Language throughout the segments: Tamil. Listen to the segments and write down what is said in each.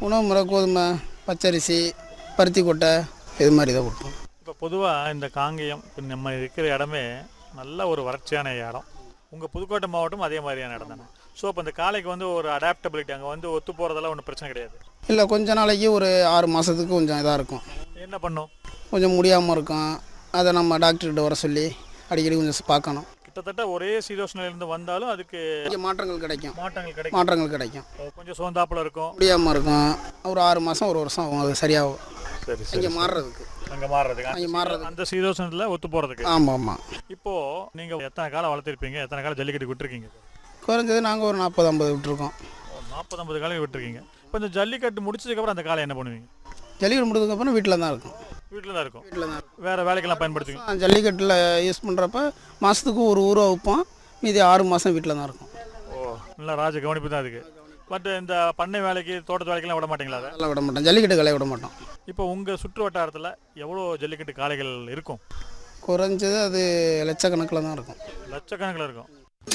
உணவு முறை கோதுமை பச்சரிசி பருத்தி கொட்டை இது மாதிரி தான் கொடுப்போம் இப்போ பொதுவாக இந்த காங்கேயம் இப்ப நம்ம இருக்கிற இடமே நல்ல ஒரு வறட்சியான இடம் உங்கள் புதுக்கோட்டை மாவட்டம் அதே மாதிரியான இடம் தானே ஸோ இப்போ இந்த காளைக்கு வந்து ஒரு அடாப்டபிலிட்டி அங்கே வந்து ஒத்து போகிறதெல்லாம் ஒன்றும் பிரச்சனை கிடையாது இல்லை கொஞ்ச நாளைக்கு ஒரு ஆறு மாதத்துக்கு கொஞ்சம் இதாக இருக்கும் என்ன பண்ணும் கொஞ்சம் முடியாமல் இருக்கும் அதை நம்ம டாக்டர்கிட்ட வர சொல்லி அடிக்கடி கொஞ்சம் பார்க்கணும் கிட்டத்தட்ட ஒரே சீதோஷ்ணிலிருந்து வந்தாலும் அதுக்கு கொஞ்சம் மாற்றங்கள் கிடைக்கும் மாற்றங்கள் கிடைக்கும் மாற்றங்கள் கிடைக்கும் கொஞ்சம் சோந்தாப்புல இருக்கும் முடியாமல் இருக்கும் ஒரு ஆறு மாதம் ஒரு வருஷம் ஆகும் அது சரியாகும் சரி இங்கே மாறுறதுக்கு அங்கே மாறுறதுக்கு அங்கே மாறுறது அந்த சீதோஷனில் ஒத்து போகிறதுக்கு ஆமாம் ஆமாம் இப்போது நீங்கள் எத்தனை காலம் வளர்த்துருப்பீங்க எத்தனை காலம் ஜல்லிக்கட்டு விட்டுருக்கீங்க குறைஞ்சது நாங்கள் ஒரு நாற்பது ஐம்பது விட்டுருக்கோம் நாற்பது ஐம்பது காலம் விட்டுருக்கீங்க இப்போ இந்த ஜல்லிக்கட்டு முடிச்சதுக்கப்புறம் அந்த காலை என்ன பண்ணுவீங்க ஜல்லிக்கட்டு முடிஞ்சதுக்கப்புறம் வீட்டில் தான் இருக்கும் வீட்டில் தான் இருக்கும் வீட்டில் தான் இருக்கும் வேறு வேலைக்கெல்லாம் பயன்படுத்துவீங்க ஆ, ஜல்லிக்கட்டில் யூஸ் பண்ணுறப்ப மாதத்துக்கு ஒரு ஊரை வைப்போம் மீதி ஆறு மாதம் வீட்டில் தான் இருக்கும் ஓ நல்லா ராஜ கவனிப்பு தான் அதுக்கு பட் இந்த பண்ணை வேலைக்கு தோட்டத்து வேலைக்கெல்லாம் விட மாட்டீங்களா அதை அதெல்லாம் விட மாட்டோம் ஜல்லிக்கட்டு கலைய விட மாட்டோம் இப்போ உங்கள் சுற்று வட்டாரத்தில் எவ்வளோ ஜல்லிக்கட்டு காளைகள் இருக்கும் குறைஞ்சது அது லட்சக்கணக்கில் தான் இருக்கும் லட்சக்கணக்கில் இருக்கும்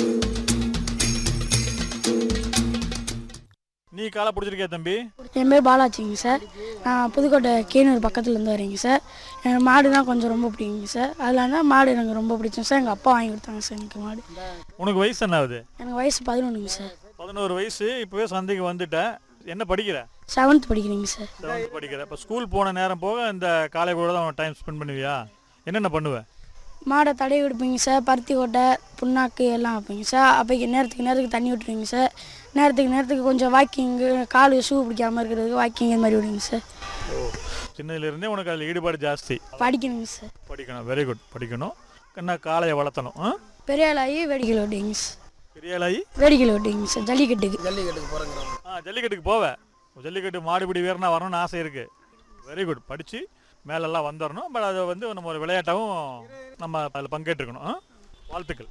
நீ காலை பிடிச்சிருக்கியா தம்பி என் பேர் பாலாஜிங்க சார் நான் புதுக்கோட்டை கேனூர் பக்கத்துலேருந்து வரேங்க சார் எனக்கு மாடுனா கொஞ்சம் ரொம்ப பிடிக்குங்க சார் அதில் இருந்தால் மாடு எனக்கு ரொம்ப பிடிச்சோம் சார் எங்கள் அப்பா வாங்கி கொடுத்தாங்க சார் எனக்கு மாடு உனக்கு வயசு என்ன ஆகுது எனக்கு வயசு பதினொன்றுங்க சார் பதினோரு வயசு இப்போவே சந்தைக்கு வந்துட்ட என்ன படிக்கிற செவன்த் படிக்கிறீங்க சார் செவன்த் படிக்கிற இப்போ ஸ்கூல் போன நேரம் போக இந்த காலை கூட தான் டைம் ஸ்பெண்ட் பண்ணுவியா என்னென்ன பண்ணுவ மாடை தடவி விடுப்பீங்க சார் பருத்தி கொட்டை புண்ணாக்கு எல்லாம் வைப்பீங்க சார் அப்போக்கு நேரத்துக்கு நேரத்துக்கு தண்ணி விட்டுருவீங்க சார் நேரத்துக்கு நேரத்துக்கு கொஞ்சம் வாக்கிங்கு கால் ஷூ பிடிக்காமல் இருக்கிறதுக்கு வாக்கிங் இந்த மாதிரி விடுவீங்க சார் ஓ சின்னதுலேருந்தே உனக்கு அதில் ஈடுபாடு ஜாஸ்தி படிக்கணுங்க சார் படிக்கணும் வெரி குட் படிக்கணும் என்ன காளையை வளர்த்தணும் ஆ பெரிய ஆளாகி வேடிக்கையில் விட்டுவீங்க சார் பெரிய ஆளாகி வேடிக்கையில் விட்டுவீங்க சார் ஜல்லிக்கட்டுக்கு ஜல்லிக்கட்டுக்கு போகிறேங்கிறோம் ஆ ஜல்லிக்கட்டுக்கு போவேன் ஜல்லிக்கட்டு மாடுபிடி வீரனா வரணும்னு ஆசை இருக்குது வெரி குட் படித்து மேலெல்லாம் வந்துடணும் பட் அதை வந்து நம்ம ஒரு விளையாட்டாகவும் நம்ம அதில் பங்கேற்றுக்கணும் ஆ? வாழ்த்துக்கள்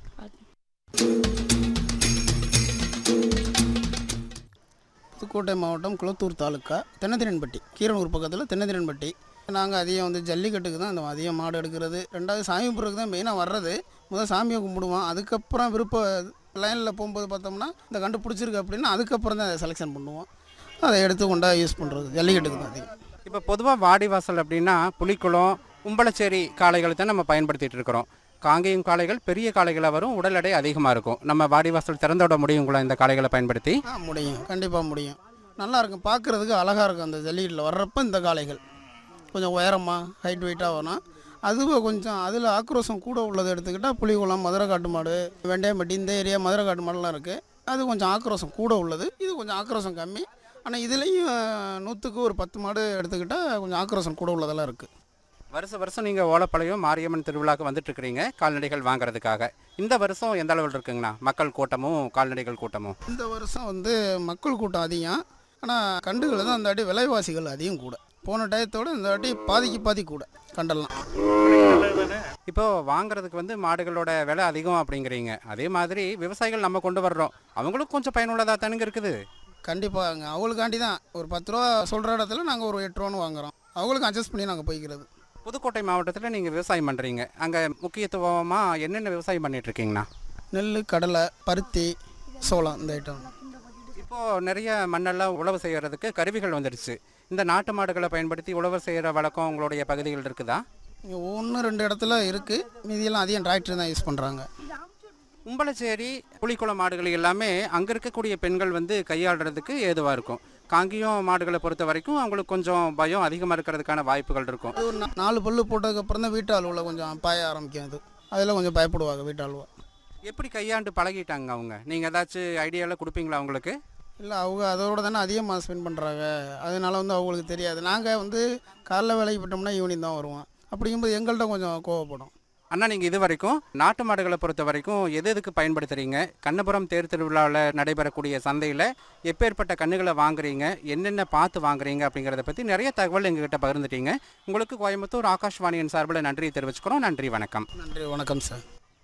புதுக்கோட்டை மாவட்டம் குளத்தூர் தாலுக்கா தென்னதிரன்பட்டி கீரனூர் பக்கத்தில் தென்னதிரன்பட்டி நாங்கள் அதிகம் வந்து ஜல்லிக்கட்டுக்கு தான் அந்த அதிகம் மாடு எடுக்கிறது ரெண்டாவது சாமி கும்பிட்றதுக்கு தான் மெயினாக வர்றது முதல் சாமியை கும்பிடுவோம் அதுக்கப்புறம் விருப்ப லைனில் போகும்போது பார்த்தோம்னா இந்த கண்டு பிடிச்சிருக்கு அப்படின்னா அதுக்கப்புறம் தான் அதை செலெக்ஷன் பண்ணுவோம் அதை எடுத்து கொண்டா யூஸ் பண்ணுறது ஜல்லிக்கட்டுக்கு தான் அதிகம் இப்போ பொதுவாக வாடிவாசல் அப்படின்னா புலிக்குளம் உம்பளச்சேரி காளைகளை தான் நம்ம பயன்படுத்திட்டு இருக்கிறோம் காங்கேயம் காளைகள் பெரிய காளைகளாக வரும் உடல் எடை அதிகமாக இருக்கும் நம்ம வாடிவாசல் திறந்து விட முடியுங்களா இந்த காளைகளை பயன்படுத்தி ஆ முடியும் கண்டிப்பாக முடியும் நல்லா இருக்கும் பார்க்குறதுக்கு அழகாக இருக்கும் அந்த ஜல்லிக்கட்டில் வர்றப்ப இந்த காளைகள் கொஞ்சம் உயரமாக ஹைட் வெயிட்டாக வரும் அதுவும் கொஞ்சம் அதில் ஆக்ரோஷம் கூட உள்ளதை எடுத்துக்கிட்டால் புலிகுளம் மதுரை காட்டு மாடு வெண்டையம்பட்டி இந்த ஏரியா மதுரை காட்டு மாடுலாம் இருக்குது அது கொஞ்சம் ஆக்ரோஷம் கூட உள்ளது இது கொஞ்சம் ஆக்ரோஷம் கம்மி ஆனால் இதுலேயும் நூற்றுக்கு ஒரு பத்து மாடு எடுத்துக்கிட்டால் கொஞ்சம் ஆக்ரோஷம் கூட உள்ளதெல்லாம் இருக்குது வருஷ வருஷம் நீங்கள் ஓலப்பாளையம் மாரியம்மன் திருவிழாக்கு வந்துட்டு இருக்கிறீங்க கால்நடைகள் வாங்குறதுக்காக இந்த வருஷம் எந்த அளவில் இருக்குங்கண்ணா மக்கள் கூட்டமும் கால்நடைகள் கூட்டமும் இந்த வருஷம் வந்து மக்கள் கூட்டம் அதிகம் ஆனால் கண்டுகள் தான் அந்த வாட்டி விலைவாசிகள் அதிகம் கூட போன டயத்தோட இந்த வாட்டி பாதிக்கு பாதி கூட கண்டெல்லாம் இப்போ வாங்குறதுக்கு வந்து மாடுகளோட விலை அதிகம் அப்படிங்கிறீங்க அதே மாதிரி விவசாயிகள் நம்ம கொண்டு வர்றோம் அவங்களுக்கும் கொஞ்சம் பயனுள்ளதாக தானுங்க இருக்குது கண்டிப்பாங்க அவங்களுக்காண்டி தான் ஒரு பத்து ரூபா சொல்கிற இடத்துல நாங்கள் ஒரு எட்டு ரூபான்னு வாங்குறோம் அவங்களுக்கு அட்ஜஸ்ட் பண்ணி நாங்கள் போய்க்கிறது புதுக்கோட்டை மாவட்டத்தில் நீங்கள் விவசாயம் பண்ணுறீங்க அங்கே முக்கியத்துவமாக என்னென்ன விவசாயம் பண்ணிட்டு இருக்கீங்கண்ணா நெல் கடலை பருத்தி சோளம் இந்த ஐட்டம் இப்போது நிறைய மண்ணெல்லாம் உழவு செய்கிறதுக்கு கருவிகள் வந்துடுச்சு இந்த நாட்டு மாடுகளை பயன்படுத்தி உழவு செய்கிற வழக்கம் உங்களுடைய பகுதிகள் இருக்குதா இங்கே ஒன்று ரெண்டு இடத்துல இருக்குது மீதியெல்லாம் அதிகம் டிராக்டர் தான் யூஸ் பண்ணுறாங்க உம்பளச்சேரி புலிக்குளம் மாடுகள் எல்லாமே அங்கே இருக்கக்கூடிய பெண்கள் வந்து கையாளுறதுக்கு ஏதுவாக இருக்கும் காங்கியம் மாடுகளை பொறுத்த வரைக்கும் அவங்களுக்கு கொஞ்சம் பயம் அதிகமாக இருக்கிறதுக்கான வாய்ப்புகள் இருக்கும் அது ஒரு நா- நாலு பல்லு போட்டதுக்கப்புறம் தான் வீட்டு அலுவலில் கொஞ்சம் பாய ஆரம்பிக்கும் அது அதில் கொஞ்சம் பயப்படுவாங்க வீட்டு அலுவலா எப்படி கையாண்டு பழகிட்டாங்க அவங்க நீங்கள் ஏதாச்சும் ஐடியாலாம் கொடுப்பீங்களா அவங்களுக்கு இல்லை அவங்க அதோட தானே அதிகமாக ஸ்பெண்ட் பண்ணுறாங்க அதனால வந்து அவங்களுக்கு தெரியாது நாங்கள் வந்து காலைல வேலைக்கு போட்டோம்னா ஈவினிங் தான் வருவோம் அப்படிங்கும்போது எங்கள்கிட்ட கொஞ்சம் கோவப்படும் அண்ணா நீங்கள் இது வரைக்கும் நாட்டு மாடுகளை பொறுத்த வரைக்கும் எது எதுக்கு பயன்படுத்துகிறீங்க கண்ணபுரம் தேர் திருவிழாவில் நடைபெறக்கூடிய சந்தையில் எப்பேற்பட்ட கண்ணுகளை வாங்குறீங்க என்னென்ன பார்த்து வாங்குறீங்க அப்படிங்கிறத பற்றி நிறைய தகவல் எங்ககிட்ட பகிர்ந்துட்டீங்க உங்களுக்கு கோயம்புத்தூர் ஆகாஷ்வாணியின் சார்பில் நன்றியை தெரிவிச்சுக்கிறோம் நன்றி வணக்கம் நன்றி வணக்கம் சார்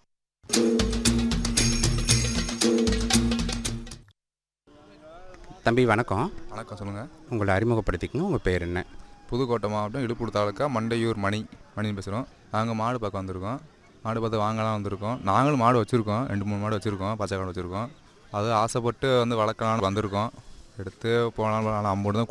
தம்பி வணக்கம் வணக்கம் சொல்லுங்கள் உங்களை அறிமுகப்படுத்திக்கங்க உங்கள் பேர் என்ன புதுக்கோட்டை மாவட்டம் இடுப்பூர் தாலுக்கா மண்டையூர் மணி மணின்னு பேசுகிறோம் நாங்கள் மாடு பார்க்க வந்திருக்கோம் மாடு பார்த்து வாங்கலாம் வந்திருக்கோம் நாங்களும் மாடு வச்சுருக்கோம் ரெண்டு மூணு மாடு வச்சுருக்கோம் பச்சை காடு வச்சுருக்கோம் அது ஆசைப்பட்டு வந்து வளர்க்கலாம்னு வந்திருக்கோம் எடுத்து போனாலும் அம்பது தான்